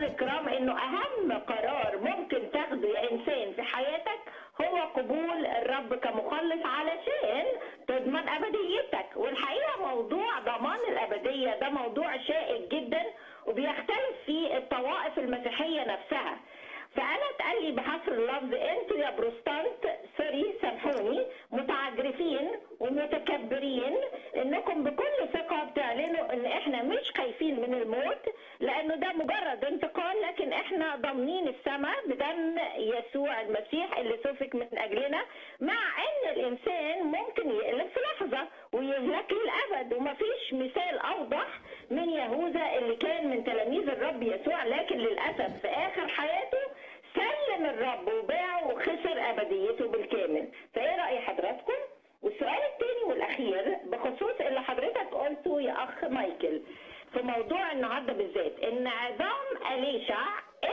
الكرام انه اهم قرار ممكن تاخده يا انسان في حياتك هو قبول الرب كمخلص علشان تضمن ابديتك والحقيقه موضوع ضمان الابديه ده موضوع شائك جدا وبيختلف فيه الطوائف المسيحيه نفسها فانا اتقال لي بحصر اللفظ انتوا يا بروستانت سوري سامحوني متعجرفين ومتكبرين انكم بكل ثقه بتعلنوا ان احنا مش خايفين من الموت لانه ده مجرد انتقال لكن احنا ضامنين السماء بدم يسوع المسيح اللي سفك من اجلنا مع ان الانسان ممكن يقلب في لحظه ويهلك للابد ومفيش مثال اوضح من يهوذا اللي كان من تلاميذ الرب يسوع لكن للاسف في اخر حياته سلم الرب وباعه وخسر ابديته بالكامل فايه راي حضراتكم والسؤال الثاني والاخير بخصوص اللي حضرتك قلته يا اخ مايكل في موضوع النهارده بالذات ان عظام اليشع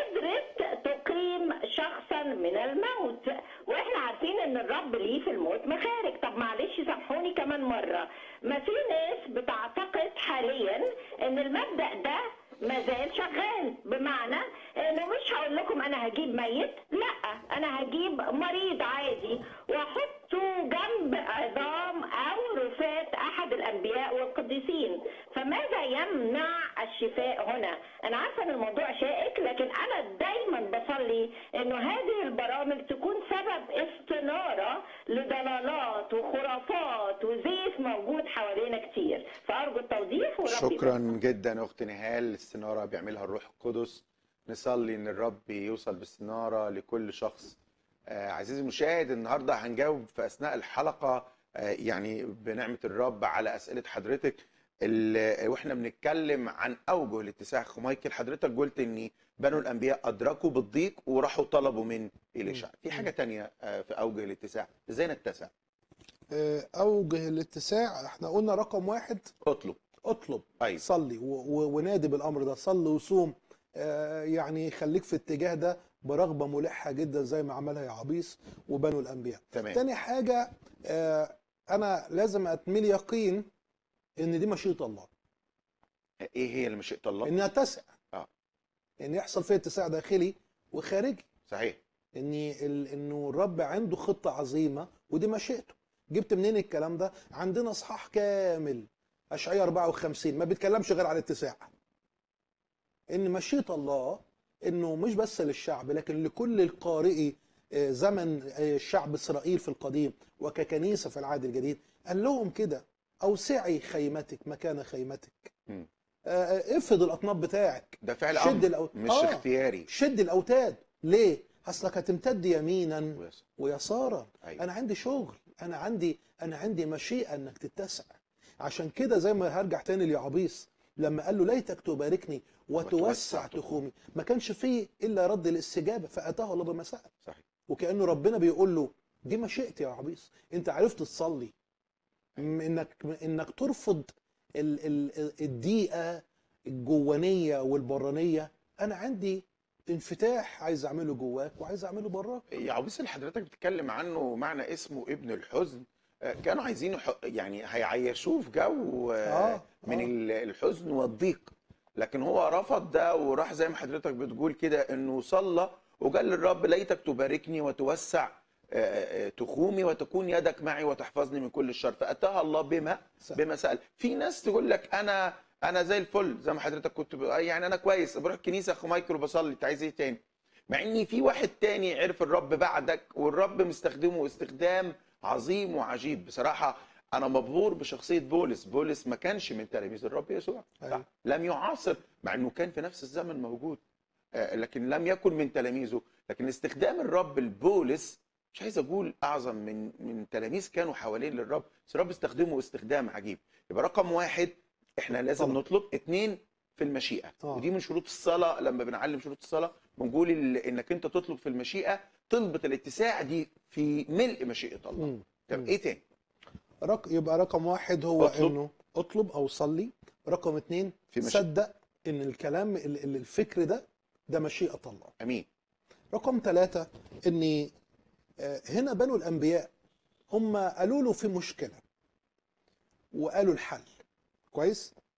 قدرت تقيم شخصا من الموت واحنا عارفين ان الرب ليه في الموت مخارج طب معلش سامحوني كمان مره ما في ناس بتعتقد حاليا ان المبدا ده ما زال شغال بمعنى انه مش هقول لكم انا هجيب ميت لا انا هجيب مريض عادي واحطه جنب عظام او رفات احد الانبياء والقديسين فماذا يمنع الشفاء هنا انا عارفه ان الموضوع شائك لكن انا دايما بصلي انه هذه البرامج تكون سبب استناره لضلالات وخرافات وزيف موجود حوالينا كتير فارجو التوضيح وربي شكرا جدا اخت نهال الاستناره بيعملها الروح القدس نصلي ان الرب يوصل باستناره لكل شخص آه عزيزي المشاهد النهارده هنجاوب في اثناء الحلقه آه يعني بنعمه الرب على اسئله حضرتك ال- واحنا بنتكلم عن اوجه الاتساع اخو مايكل حضرتك قلت ان بنو الانبياء ادركوا بالضيق وراحوا طلبوا من اليشع في حاجه تانية آه في اوجه الاتساع ازاي نتسع آه، اوجه الاتساع احنا قلنا رقم واحد اطلب اطلب أيوة. صلي و- و- ونادي بالامر ده صلي وصوم آه، يعني خليك في الاتجاه ده برغبه ملحه جدا زي ما عملها يا عبيس وبنو الانبياء تمام تاني حاجه آه، انا لازم اتميل يقين ان دي مشيئه الله ايه هي المشيئه الله ان اتسع آه. ان يحصل فيها اتساع داخلي وخارجي صحيح ان ال- انه الرب عنده خطه عظيمه ودي مشيئته جبت منين الكلام ده عندنا اصحاح كامل اشعياء 54 ما بيتكلمش غير عن الاتساع ان مشيئه الله انه مش بس للشعب لكن لكل القارئي آه، زمن آه، شعب اسرائيل في القديم وككنيسه في العهد الجديد قال لهم كده اوسعي خيمتك مكان خيمتك مم. آه، آه، افرض الاطناب بتاعك ده فعل شد امر الأو... مش آه. اختياري شد الاوتاد ليه اصلك هتمتد يمينا ويس- ويسارا أيوة. انا عندي شغل انا عندي انا عندي مشيئه انك تتسع عشان كده زي ما هرجع تاني ليعبيس لما قال له ليتك تباركني وتوسع وتوسع تخومي ما كانش فيه الا رد الاستجابه فاتاه الله بما سال صحيح وكانه ربنا بيقول له دي مشيئتي يا عبيس انت عرفت تصلي م- انك انك ترفض ال- ال- الضيقه الجوانيه والبرانيه انا عندي انفتاح عايز اعمله جواك وعايز اعمله براك يا عبيس اللي حضرتك بتتكلم عنه معنى اسمه ابن الحزن آه، كانوا عايزين يح- يعني هيعيشوه في جو آه، آه، من آه. ال- الحزن والضيق لكن هو رفض ده وراح زي ما حضرتك بتقول كده انه صلى وقال للرب ليتك تباركني وتوسع آه، آه، تخومي وتكون يدك معي وتحفظني من كل الشر فاتاها الله بما صح. بما سال في ناس تقول لك انا انا زي الفل زي ما حضرتك كنت ب- يعني انا كويس بروح الكنيسه اخو مايكل وبصلي انت عايز ايه تاني مع ان في واحد تاني عرف الرب بعدك والرب مستخدمه استخدام عظيم وعجيب بصراحه انا مبهور بشخصيه بولس بولس ما كانش من تلاميذ الرب يسوع صح؟ أيوة. لم يعاصر مع انه كان في نفس الزمن موجود آه، لكن لم يكن من تلاميذه لكن استخدام الرب لبولس مش عايز اقول اعظم من من تلاميذ كانوا حوالين للرب بس الرب استخدمه استخدام عجيب يبقى رقم واحد احنا لازم طبعا. نطلب اتنين في المشيئه آه. ودي من شروط الصلاه لما بنعلم شروط الصلاه بنقول ال- انك انت تطلب في المشيئه طلبه الاتساع دي في ملء مشيئه الله مم. طب مم. ايه تاني رق... يبقى رقم واحد هو اطلب. انه اطلب او صلي رقم اتنين في مشيئة. صدق ان الكلام ال- ال- الفكر ده ده مشيئه الله امين رقم ثلاثة ان آه، هنا بنو الانبياء هم قالوا له في مشكله وقالوا الحل كويس